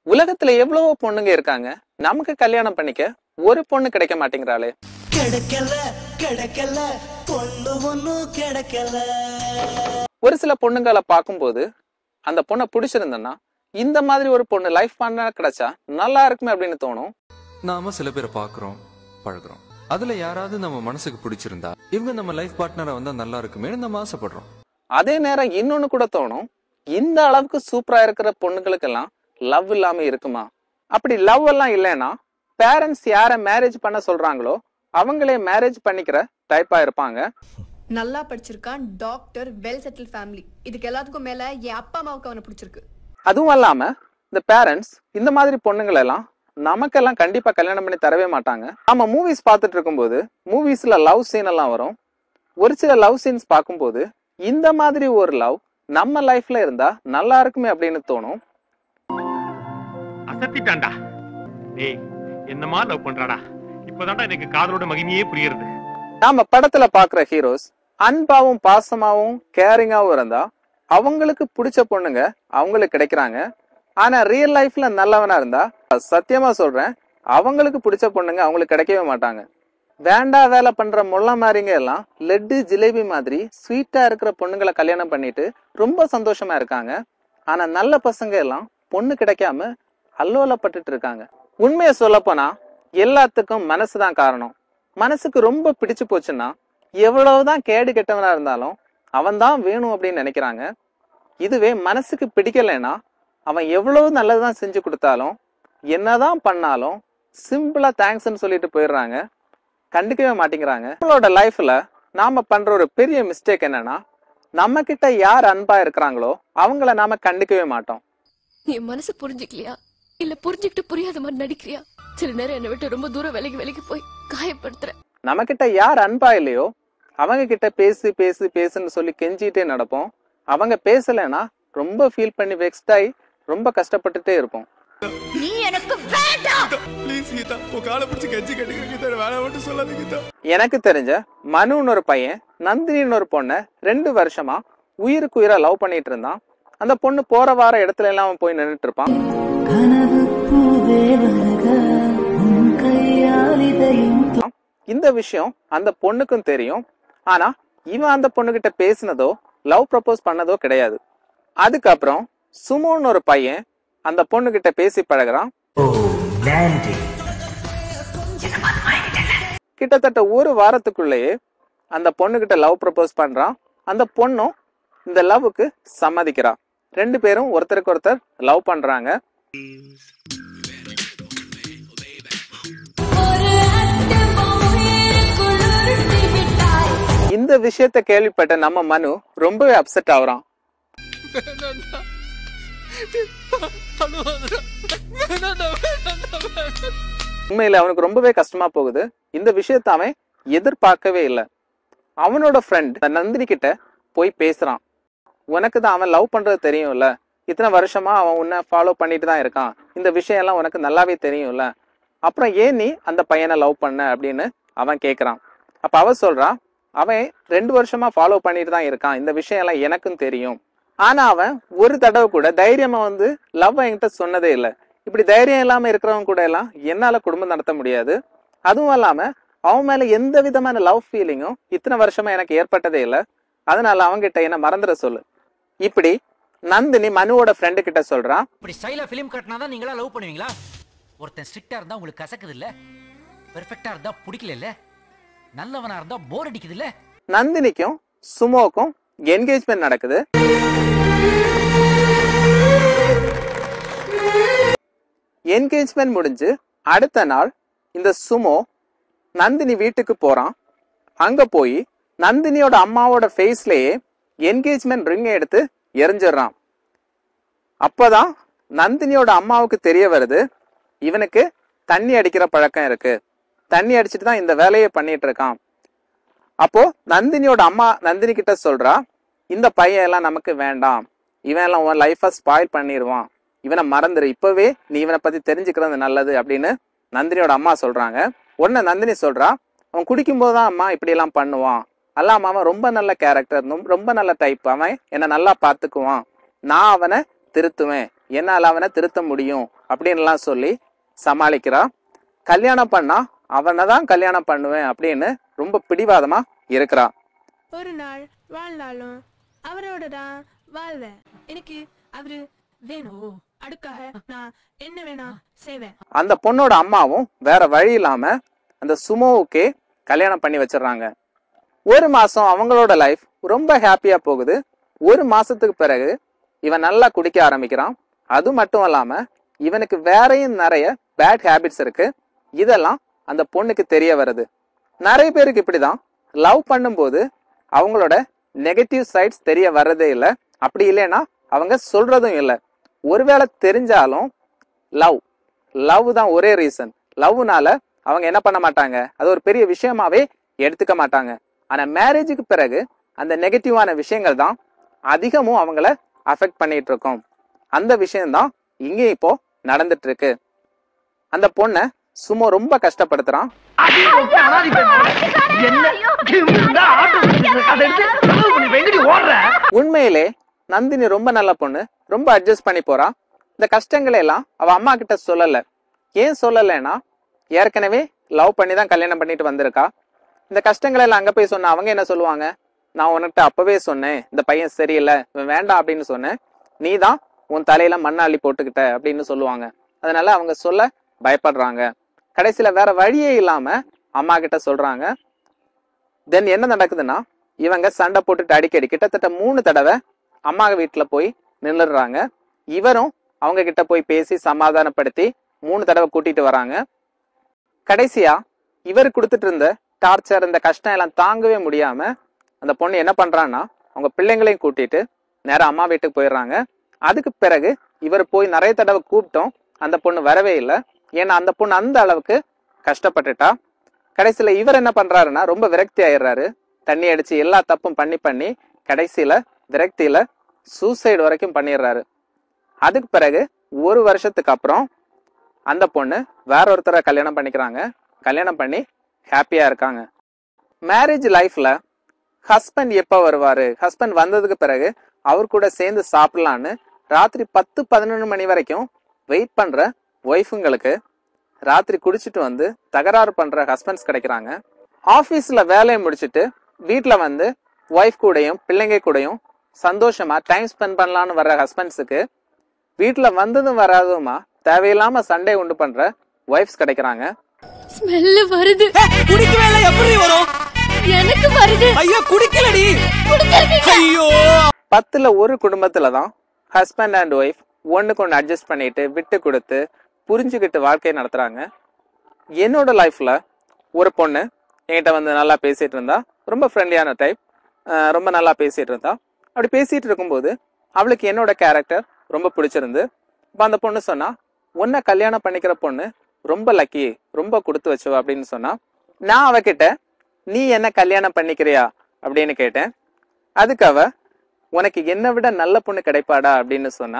உலகத்துல எவ்வளவோ பொண்ணுங்க இருக்காங்க நமக்கு கல்யாணம் பண்ணிக்க ஒரு பொண்ணு கிடைக்க மாட்டேங்கிறாளே கிடைக்கல கிடைக்கல பொண்ணு ஒண்ணும் கிடைக்கல ஒரு சில பொண்ணுங்களை பார்க்கும்போது அந்த பொண்ணை பிடிச்சிருந்தேன்னா இந்த மாதிரி ஒரு பொண்ணு லைஃப் பார்ட்னர் கிடைச்சா நல்லா இருக்குமே அப்படின்னு தோணும் நாம சில பேரை பார்க்குறோம் பழகுறோம் அதுல யாராவது நம்ம மனசுக்கு பிடிச்சிருந்தா இவங்க நம்ம லைஃப் பார்ட்னரா வந்தா நல்லா இருக்குமேனு நம்ம ஆசைப்படுறோம் அதே நேரம் இன்னொன்னு கூட தோணும் இந்த அளவுக்கு சூப்பரா இருக்கிற பொண்ணுங்களுக்கெல்லாம் லவ் இல்லாம இருக்குமா அப்படி லவ் எல்லாம் இல்லைன்னா பேரண்ட்ஸ் யார மேரேஜ் பண்ண சொல்றாங்களோ அவங்களே மேரேஜ் பண்ணிக்கிற டைப்பா இருப்பாங்க நல்லா படிச்சிருக்கான் டாக்டர் வெல் செட்டில் ஃபேமிலி இதுக்கு எல்லாத்துக்கும் மேல என் அப்பா அம்மாவுக்கு அவனை பிடிச்சிருக்கு அதுவும் இல்லாம இந்த பேரண்ட்ஸ் இந்த மாதிரி பொண்ணுங்களை எல்லாம் நமக்கெல்லாம் கண்டிப்பா கல்யாணம் பண்ணி தரவே மாட்டாங்க நம்ம மூவிஸ் பார்த்துட்டு இருக்கும்போது மூவிஸ்ல லவ் சீன் எல்லாம் வரும் ஒரு சில லவ் சீன்ஸ் பார்க்கும்போது இந்த மாதிரி ஒரு லவ் நம்ம லைஃப்ல இருந்தா நல்லா இருக்குமே அப்படின்னு தோணும் அசத்திட்டான்டா டேய் என்னமா லவ் பண்றாடா இப்பதான்டா எனக்கு காதலோட மகிமையே புரியுறது நாம படத்துல பாக்குற ஹீரோஸ் அன்பாவும் பாசமாவும் கேரிங்காவும் இருந்தா அவங்களுக்கு பிடிச்ச பொண்ணுங்க அவங்களுக்கு கிடைக்கிறாங்க ஆனா ரியல் லைஃப்ல நல்லவனா இருந்தா சத்தியமா சொல்றேன் அவங்களுக்கு பிடிச்ச பொண்ணுங்க அவங்களுக்கு கிடைக்கவே மாட்டாங்க வேண்டா வேலை பண்ற முள்ள மாதிரிங்க எல்லாம் லட்டு ஜிலேபி மாதிரி ஸ்வீட்டா இருக்கிற பொண்ணுங்களை கல்யாணம் பண்ணிட்டு ரொம்ப சந்தோஷமா இருக்காங்க ஆனா நல்ல பசங்க எல்லாம் பொண்ணு கிடைக்காம அல்லோலப்பட்டுட்டு இருக்காங்க உண்மையை சொல்லப்போனா எல்லாத்துக்கும் மனசுதான் காரணம் மனசுக்கு ரொம்ப பிடிச்சு போச்சுன்னா எவ்வளவுதான் கேடு கெட்டவனா இருந்தாலும் அவன் தான் வேணும் அப்படின்னு நினைக்கிறாங்க இதுவே மனசுக்கு பிடிக்கலைன்னா அவன் எவ்வளவு நல்லதுதான் செஞ்சு கொடுத்தாலும் என்னதான் பண்ணாலும் சிம்பிளா தேங்க்ஸ்ன்னு சொல்லிட்டு போயிடுறாங்க கண்டுக்கவே மாட்டேங்கிறாங்க நம்மளோட லைஃப்ல நாம பண்ற ஒரு பெரிய மிஸ்டேக் என்னன்னா நம்ம கிட்ட யார் அன்பா இருக்கிறாங்களோ அவங்கள நாம கண்டுக்கவே மாட்டோம் என் மனசு புரிஞ்சுக்கலையா இல்ல புரிஞ்சுக்கிட்டு புரியாத மாதிரி நடிக்கிறியா சில நேரம் என்னை விட்டு ரொம்ப தூரம் விலகி விலகி போய் காயப்படுத்துற நம்ம கிட்ட யார் அன்பா இல்லையோ அவங்க கிட்ட பேசு பேசு பேசுன்னு சொல்லி கெஞ்சிட்டே நடப்போம் அவங்க பேசலைன்னா ரொம்ப ஃபீல் பண்ணி வெக்ஸ்ட் ஆகி ரொம்ப கஷ்டப்பட்டுட்டே இருப்போம் நீ எனக்கு வேண்டாம் ப்ளீஸ் கீதா உன் காலை பிடிச்சி கெஞ்சி கட்டிக்கிற கீதா வேணாம் மட்டும் சொல்லாத கீதா எனக்கு தெரிஞ்ச மனுன்னு ஒரு பையன் நந்தினின்னு ஒரு பொண்ணை ரெண்டு வருஷமா உயிருக்கு உயிரா லவ் பண்ணிட்டு இருந்தான் அந்த பொண்ணு போற வார இடத்துல எல்லாம் அவன் போய் நின்னுட்டு இருப்பான் கனவு பூவே வருக உன் கையால் இதையும் இந்த விஷயம் அந்த பொண்ணுக்கும் தெரியும் ஆனா இவன் அந்த பொண்ணுகிட்ட பேசினதோ லவ் ப்ரப்போஸ் பண்ணதோ கிடையாது அதுக்கப்புறம் சுமோன்னு ஒரு பையன் அந்த பொண்ணுகிட்ட பேசி பழகுறான் கிட்டத்தட்ட ஒரு வாரத்துக்குள்ளேயே அந்த பொண்ணுகிட்ட லவ் ப்ரப்போஸ் பண்றான் அந்த பொண்ணும் இந்த லவ்வுக்கு சம்மதிக்கிறான் ரெண்டு பேரும் ஒருத்தருக்கு ஒருத்தர் லவ் பண்றாங்க இந்த விஷயத்த கேள்விப்பட்ட நம்ம மனு ரொம்பவே அப்செட் ஆகுறான் உண்மையில அவனுக்கு ரொம்பவே கஷ்டமா போகுது இந்த விஷயத்த அவன் எதிர்பார்க்கவே இல்லை அவனோட ஃப்ரெண்ட் நந்தினி கிட்ட போய் பேசுறான் உனக்கு தான் அவன் லவ் பண்றது தெரியும்ல இத்தனை வருஷமா அவன் உன்னை ஃபாலோ பண்ணிட்டு தான் இருக்கான் இந்த விஷயம் எல்லாம் உனக்கு நல்லாவே தெரியும்ல அப்புறம் ஏன் நீ அந்த பையனை லவ் பண்ண அப்படின்னு அவன் கேக்குறான் அப்ப அவ சொல்றான் அவன் ரெண்டு வருஷமா ஃபாலோ பண்ணிட்டு தான் இருக்கான் இந்த விஷயம் எல்லாம் எனக்கும் தெரியும் ஆனா அவன் ஒரு தடவை கூட தைரியமா வந்து லவ் என்கிட்ட சொன்னதே இல்லை இப்படி தைரியம் இல்லாம இருக்கிறவங்க கூட எல்லாம் என்னால குடும்பம் நடத்த முடியாது அதுவும் இல்லாம அவன் மேல எந்த விதமான லவ் ஃபீலிங்கும் இத்தனை வருஷமா எனக்கு ஏற்பட்டதே இல்லை அதனால அவன்கிட்ட என்ன மறந்துட சொல்லு இப்படி நந்தினி மனுவோட ஃப்ரெண்டு கிட்ட சொல்றான் இப்படி ஸ்டைலா ஃபிலிம் கட்டினா தான் நீங்களா லவ் பண்ணுவீங்களா ஒருத்தன் ஸ்ட்ரிக்டா இருந்தா உங்களுக்கு கசக்குது இல்ல பெர்ஃபெக்டா இருந்தா பிடிக்கல இல்ல நல்லவனா இருந்தா போர் அடிக்குது இல்ல நந்தினிக்கும் சுமோக்கும் என்கேஜ்மெண்ட் நடக்குது என்கேஜ்மெண்ட் முடிஞ்சு அடுத்த நாள் இந்த சுமோ நந்தினி வீட்டுக்கு போறான் அங்க போய் நந்தினியோட அம்மாவோட ஃபேஸ்லயே என்கேஜ்மெண்ட் ரிங் எடுத்து எரிஞ்சிடுறான் அப்பதான் நந்தினியோட அம்மாவுக்கு தெரிய வருது இவனுக்கு தண்ணி அடிக்கிற பழக்கம் இருக்கு தண்ணி அடிச்சிட்டு தான் இந்த வேலையை பண்ணிட்டு இருக்கான் அப்போ நந்தினியோட அம்மா நந்தினி கிட்ட சொல்றா இந்த பையன் எல்லாம் நமக்கு வேண்டாம் இவன் எல்லாம் உன் லைஃப ஸ்பாயில் பண்ணிடுவான் இவனை மறந்துரு இப்பவே நீ இவனை பத்தி தெரிஞ்சுக்கிறது நல்லது அப்படின்னு நந்தினியோட அம்மா சொல்றாங்க உடனே நந்தினி சொல்றா அவன் குடிக்கும் போதுதான் அம்மா இப்படி எல்லாம் பண்ணுவான் அல்லாம அவன் ரொம்ப நல்ல கேரக்டர் ரொம்ப நல்ல டைப் அவன் என்னை நல்லா பாத்துக்குவான் நான் அவனை திருத்துவேன் என்னால அவனை திருத்த முடியும் அப்படின்லாம் சொல்லி சமாளிக்கிறா கல்யாணம் பண்ணா அவனை தான் கல்யாணம் பண்ணுவேன் அப்படின்னு ரொம்ப பிடிவாதமா இருக்கிறா ஒரு நாள் வாழ்ந்தாலும் அவரோட தான் வாழ்வேன் எனக்கு அவரு வேணும் அதுக்காக நான் என்ன வேணா செய்வேன் அந்த பொண்ணோட அம்மாவும் வேற வழி இல்லாம அந்த சுமோவுக்கே கல்யாணம் பண்ணி வச்சிடுறாங்க ஒரு மாசம் அவங்களோட லைஃப் ரொம்ப ஹாப்பியா போகுது ஒரு மாசத்துக்கு பிறகு இவன் நல்லா குடிக்க ஆரம்பிக்கிறான் அது மட்டும் இல்லாம இவனுக்கு வேறையும் நிறைய பேட் ஹேபிட்ஸ் இருக்கு இதெல்லாம் அந்த பொண்ணுக்கு தெரிய வருது நிறைய பேருக்கு இப்படிதான் லவ் பண்ணும்போது அவங்களோட நெகட்டிவ் சைட்ஸ் தெரிய வர்றதே இல்லை அப்படி இல்லைன்னா அவங்க சொல்றதும் இல்லை ஒருவேளை தெரிஞ்சாலும் லவ் லவ் தான் ஒரே ரீசன் லவ்னால அவங்க என்ன பண்ண மாட்டாங்க அது ஒரு பெரிய விஷயமாவே எடுத்துக்க மாட்டாங்க ஆனா மேரேஜுக்கு பிறகு அந்த நெகட்டிவான விஷயங்கள் தான் அதிகமும் அவங்கள அஃபெக்ட் பண்ணிட்டு இருக்கோம் அந்த விஷயம்தான் இங்கே இப்போ நடந்துட்டு இருக்கு அந்த பொண்ணை சும்மா ரொம்ப கஷ்டப்படுத்துறான் உண்மையிலே நந்தினி ரொம்ப நல்ல பொண்ணு ரொம்ப அட்ஜஸ்ட் பண்ணி போறா இந்த கஷ்டங்களை எல்லாம் அவ அம்மா கிட்ட சொல்லல ஏன் சொல்லலைன்னா ஏற்கனவே லவ் பண்ணி தான் கல்யாணம் பண்ணிட்டு வந்திருக்கா இந்த கஷ்டங்களை எல்லாம் அங்க போய் சொன்னா அவங்க என்ன சொல்லுவாங்க நான் உனக்கிட்ட அப்பவே சொன்னேன் இந்த பையன் சரியில்லை இவன் வேண்டாம் அப்படின்னு சொன்னேன் நீ தான் உன் தலையில மண்ணாளி போட்டுக்கிட்ட அப்படின்னு சொல்லுவாங்க அதனால அவங்க சொல்ல பயப்படுறாங்க கடைசியில வேற வழியே இல்லாம அம்மா கிட்ட சொல்றாங்க தென் என்ன நடக்குதுன்னா இவங்க சண்டை போட்டுட்டு அடிக்கடி கிட்டத்தட்ட மூணு தடவை அம்மா வீட்டுல போய் நின்னுடுறாங்க இவரும் அவங்க கிட்ட போய் பேசி சமாதானப்படுத்தி மூணு தடவை கூட்டிட்டு வராங்க கடைசியா இவர் கொடுத்துட்டு இருந்த டார்ச்சர் இந்த கஷ்டம் எல்லாம் தாங்கவே முடியாம அந்த பொண்ணு என்ன பண்றான்னா அவங்க பிள்ளைங்களையும் கூட்டிட்டு நேரா அம்மா வீட்டுக்கு போயிடுறாங்க அதுக்கு பிறகு இவர் போய் நிறைய தடவை கூப்பிட்டோம் அந்த பொண்ணு வரவே இல்லை ஏன்னா அந்த பொண்ணு அந்த அளவுக்கு கஷ்டப்பட்டுட்டா கடைசியில இவர் என்ன பண்றாருன்னா ரொம்ப விரக்தி ஆயிடுறாரு தண்ணி அடிச்சு எல்லா தப்பும் பண்ணி பண்ணி கடைசியில விரக்தியில சூசைடு வரைக்கும் பண்ணிடுறாரு அதுக்கு பிறகு ஒரு வருஷத்துக்கு அப்புறம் அந்த பொண்ணு வேற ஒருத்தரை கல்யாணம் பண்ணிக்கிறாங்க கல்யாணம் பண்ணி ஹாப்பியா இருக்காங்க மேரேஜ் லைஃப்ல ஹஸ்பண்ட் எப்ப வருவாரு ஹஸ்பண்ட் வந்ததுக்கு பிறகு அவர் கூட சேர்ந்து சாப்பிடலான்னு ராத்திரி பத்து பதினொன்று மணி வரைக்கும் வெயிட் பண்ற ஒய்ஃபுங்களுக்கு ராத்திரி குடிச்சிட்டு வந்து தகராறு பண்ற ஹஸ்பண்ட்ஸ் கிடைக்கிறாங்க ஆஃபீஸ்ல வேலையை முடிச்சிட்டு வீட்டில் வந்து ஒய்ஃப் கூடயும் பிள்ளைங்க கூடயும் சந்தோஷமா டைம் ஸ்பெண்ட் பண்ணலான்னு வர்ற ஹஸ்பண்ட்ஸுக்கு வீட்டில் வந்ததும் வராதுமா தேவையில்லாம சண்டே உண்டு பண்ற ஒய்ஃப்ஸ் கிடைக்கிறாங்க ஸ்மெல் வருது குடிக்கவே இல்லை எப்படி வரும் எனக்கு வருது ஐயோ குடிக்கலடி குடிச்சிருக்கீங்க ஐயோ பத்துல ஒரு குடும்பத்துல தான் ஹஸ்பண்ட் அண்ட் ஒய்ஃப் ஒண்ணுக்கு ஒன்று அட்ஜஸ்ட் பண்ணிட்டு விட்டு கொடுத்து புரிஞ்சுக்கிட்டு வாழ்க்கையை நடத்துறாங்க என்னோட லைஃப்ல ஒரு பொண்ணு என்கிட்ட வந்து நல்லா பேசிட்டு இருந்தா ரொம்ப ஃப்ரெண்ட்லியான டைப் ரொம்ப நல்லா பேசிட்டு இருந்தா அப்படி பேசிட்டு இருக்கும்போது அவளுக்கு என்னோட கேரக்டர் ரொம்ப பிடிச்சிருந்து இப்போ அந்த பொண்ணு சொன்னா உன்னை கல்யாணம் பண்ணிக்கிற பொண்ணு ரொம்ப லக்கி ரொம்ப கொடுத்து வச்சவ அப்படின்னு சொன்னா நான் அவகிட்ட நீ என்ன கல்யாணம் பண்ணிக்கிறியா அப்படின்னு கேட்டேன் அதுக்கு அவ உனக்கு என்னை விட நல்ல பொண்ணு கிடைப்பாடா அப்படின்னு சொன்னா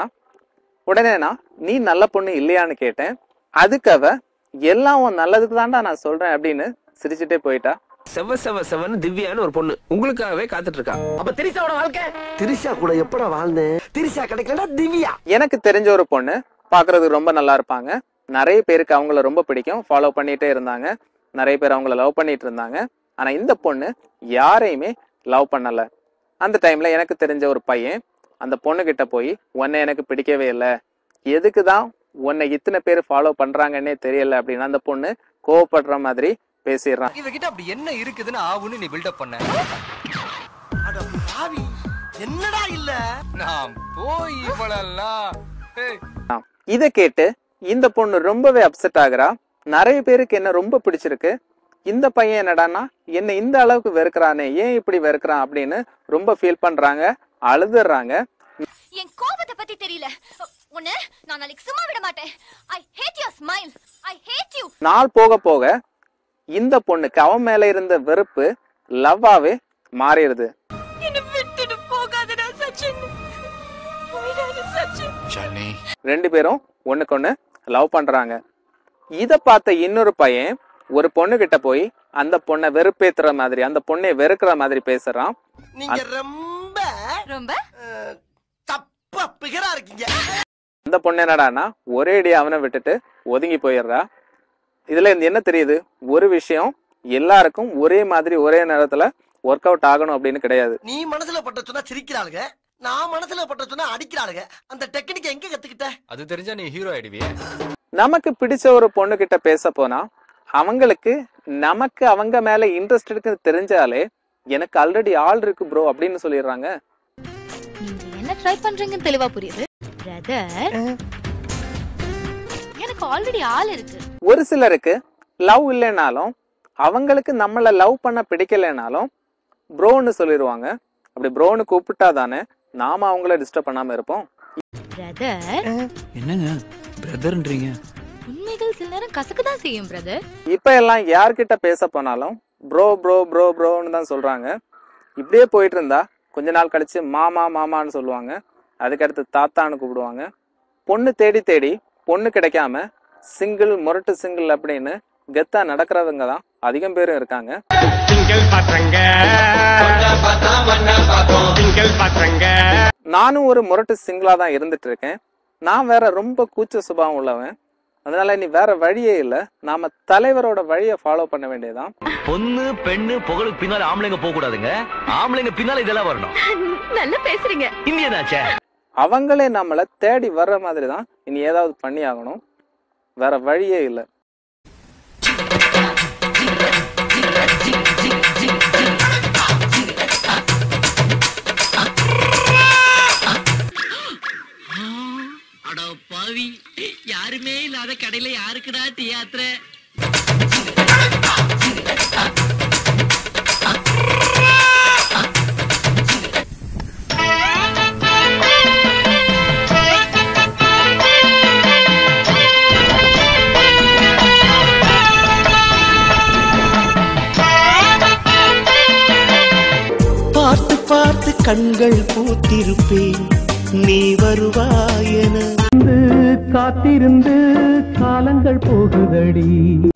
உடனே நான் நீ நல்ல பொண்ணு இல்லையான்னு கேட்டேன் அதுக்கு அவ எல்லாம் உன் நல்லதுக்கு தான்டா நான் சொல்றேன் அப்படின்னு சிரிச்சுட்டே போயிட்டா செவ செவ செவன்னு திவ்யான்னு ஒரு பொண்ணு உங்களுக்காகவே காத்துட்டு இருக்கா அப்ப திரிசாவோட வாழ்க்கை திரிசா கூட எப்படா வாழ்ந்தேன் திரிசா கிடைக்கலடா திவ்யா எனக்கு தெரிஞ்ச ஒரு பொண்ணு பார்க்கிறதுக்கு ரொம்ப நல்லா இருப்பாங்க நிறைய பேருக்கு அவங்கள ரொம்ப பிடிக்கும் ஃபாலோ பண்ணிட்டே இருந்தாங்க நிறைய பேர் அவங்கள லவ் பண்ணிட்டு இருந்தாங்க ஆனா இந்த பொண்ணு யாரையுமே லவ் பண்ணல அந்த டைம்ல எனக்கு தெரிஞ்ச ஒரு பையன் அந்த பொண்ணு கிட்ட போய் உன்னை எனக்கு பிடிக்கவே இல்லை எதுக்கு தான் உன்னை இத்தனை பேர் ஃபாலோ பண்றாங்கன்னே தெரியல அப்படின்னு அந்த பொண்ணு கோவப்படுற மாதிரி பேசிடுறான் இவகிட்ட அப்படி என்ன இருக்குதுன்னு ஆவுன்னு நீ பில்டப் பண்ண அட பாவி என்னடா இல்ல நான் போய் இவளெல்லாம் ஏய், இதை கேட்டு இந்த பொண்ணு ரொம்பவே அப்செட் ஆகுறா நிறைய பேருக்கு என்ன ரொம்ப பிடிச்சிருக்கு இந்த பையன் என்னடான்னா என்ன இந்த அளவுக்கு வெறுக்கிறானே ஏன் இப்படி வெறுக்கிறான் அப்படின்னு ரொம்ப ஃபீல் பண்றாங்க அழுதுறாங்க என் கோபத்தை பத்தி தெரியல உன்னை நான் நாளைக்கு சும்மா விட மாட்டேன் I hate your smile I hate you நாள் போக போக இந்த பொண்ணுக்கு அவன் மேல இருந்த வெறுப்பு லவ்வாவே மாறிடுது என்ன விட்டுட்டு போகாதடா சச்சின் போயிடாத சச்சின் ரெண்டு பேரும் ஒண்ணுக்கு ஒண்ணு லவ் பண்றாங்க இத பார்த்த இன்னொரு பையன் ஒரு பொண்ணு கிட்ட போய் அந்த பொண்ணை வெறுப்பேத்துற மாதிரி அந்த பொண்ணை வெறுக்கிற மாதிரி பேசுறான் நீங்க ரொம்ப ரொம்ப தப்பா பிகரா இருக்கீங்க அந்த பொண்ணு என்னடான்னா ஒரே அடி அவனை விட்டுட்டு ஒதுங்கி போயிடுறா இதுல இருந்து என்ன தெரியுது ஒரு விஷயம் எல்லாருக்கும் ஒரே மாதிரி ஒரே நேரத்துல ஒர்க் அவுட் ஆகணும் அப்படின்னு கிடையாது நீ மனசுல பட்ட சொன்னா சிரிக்கிறாளுங்க நான் மனசுல பட்ட சொன்னா அடிக்கிறாளுங்க அந்த டெக்னிக் எங்க கத்துக்கிட்ட அது தெரிஞ்சா நீ ஹீரோ ஆயிடுவியே நமக்கு பிடிச்ச ஒரு பொண்ணு கிட்ட பேச போனா அவங்களுக்கு நமக்கு அவங்க மேல இன்ட்ரெஸ்ட் இருக்குன்னு தெரிஞ்சாலே எனக்கு ஆல்ரெடி ஆள் இருக்கு ப்ரோ அப்படின்னு சொல்லிடுறாங்க நீங்க என்ன ட்ரை பண்றீங்கன்னு தெளிவா புரியுது பிரதர் எனக்கு ஆல்ரெடி ஆள் இருக்கு ஒரு சிலருக்கு லவ் இல்லைனாலும் அவங்களுக்கு நம்மள லவ் பண்ண பிடிக்கலைனாலும் ப்ரோன்னு சொல்லிடுவாங்க அப்படி ப்ரோன்னு கூப்பிட்டா தானே நாம அவங்கள டிஸ்டர்ப் பண்ணாம இருப்போம் பிரதர் என்னங்க பிரதர்ன்றீங்க உண்மைகள் சில நேரம் கசக்கு தான் செய்யும் பிரதர் இப்ப எல்லாம் யார்கிட்ட பேச போனாலும் ப்ரோ ப்ரோ ப்ரோ ப்ரோன்னு தான் சொல்றாங்க இப்படியே போயிட்டு இருந்தா கொஞ்ச நாள் கழிச்சு மாமா மாமான்னு சொல்லுவாங்க அதுக்கடுத்து தாத்தான்னு கூப்பிடுவாங்க பொண்ணு தேடி தேடி பொண்ணு கிடைக்காம சிங்கிள் முரட்டு சிங்கிள் அப்படின்னு கெத்தா நடக்கிறவங்க தான் அதிகம் பேரும் இருக்காங்க சிங்கிள் பாத்திரங்க சிங்கிள் பாத்திரங்க நானும் ஒரு முரட்டு சிங்கிளா தான் இருந்துட்டு இருக்கேன் நான் வேற ரொம்ப கூச்ச சுபாவம் உள்ளவன் அதனால நீ வேற வழியே இல்ல நாம தலைவரோட வழியை ஃபாலோ பண்ண வேண்டியதுதான் பொண்ணு பெண்ணு புகழுக்கு பின்னால ஆம்பளைங்க போக கூடாதுங்க ஆம்பளைங்க பின்னால இதெல்லாம் வரணும் நல்லா பேசுறீங்க இந்தியனாச்சே அவங்களே நம்மளை தேடி வர்ற மாதிரி தான் இனி ஏதாவது பண்ணி ஆகணும் வேற வழியே இல்லை அட பாவி யாருமே இல்லாத கடையில யாருக்குடா டீ ஆத்துற பார்த்து பார்த்து கண்கள் பூத்திருப்பேன் நீ வருவாயென காத்திருந்து காலங்கள் போகுதடி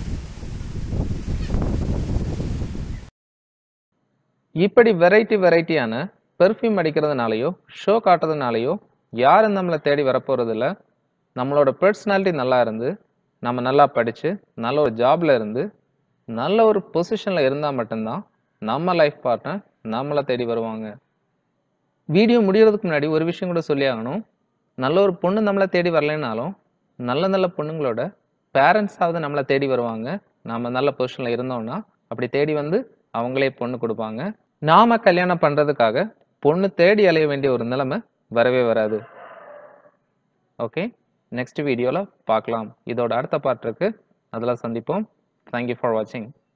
இப்படி வெரைட்டி வெரைட்டியான பெர்ஃப்யூம் அடிக்கிறதுனாலயோ ஷோ காட்டுறதுனாலயோ யாரும் நம்மளை தேடி வரப்போறது இல்ல நம்மளோட பர்சனாலிட்டி நல்லா இருந்து நம்ம நல்லா படிச்சு நல்ல ஒரு ஜாப்ல இருந்து நல்ல ஒரு பொசிஷன்ல இருந்தா மட்டும்தான் நம்ம லைஃப் பார்ட்னர் நம்மளை தேடி வருவாங்க வீடியோ முடியறதுக்கு முன்னாடி ஒரு விஷயம் கூட சொல்லி ஆகணும் நல்ல ஒரு பொண்ணு நம்மளை தேடி வரலைனாலும் நல்ல நல்ல பொண்ணுங்களோட பேரண்ட்ஸாவது நம்மளை தேடி வருவாங்க நாம நல்ல பொசிஷன்ல இருந்தோம்னா அப்படி தேடி வந்து அவங்களே பொண்ணு கொடுப்பாங்க நாம கல்யாணம் பண்றதுக்காக பொண்ணு தேடி அலைய வேண்டிய ஒரு நிலைமை வரவே வராது ஓகே நெக்ஸ்ட் வீடியோல பார்க்கலாம் இதோட அடுத்த பார்ட் இருக்கு அதில் சந்திப்போம் தேங்க்யூ ஃபார் வாட்சிங்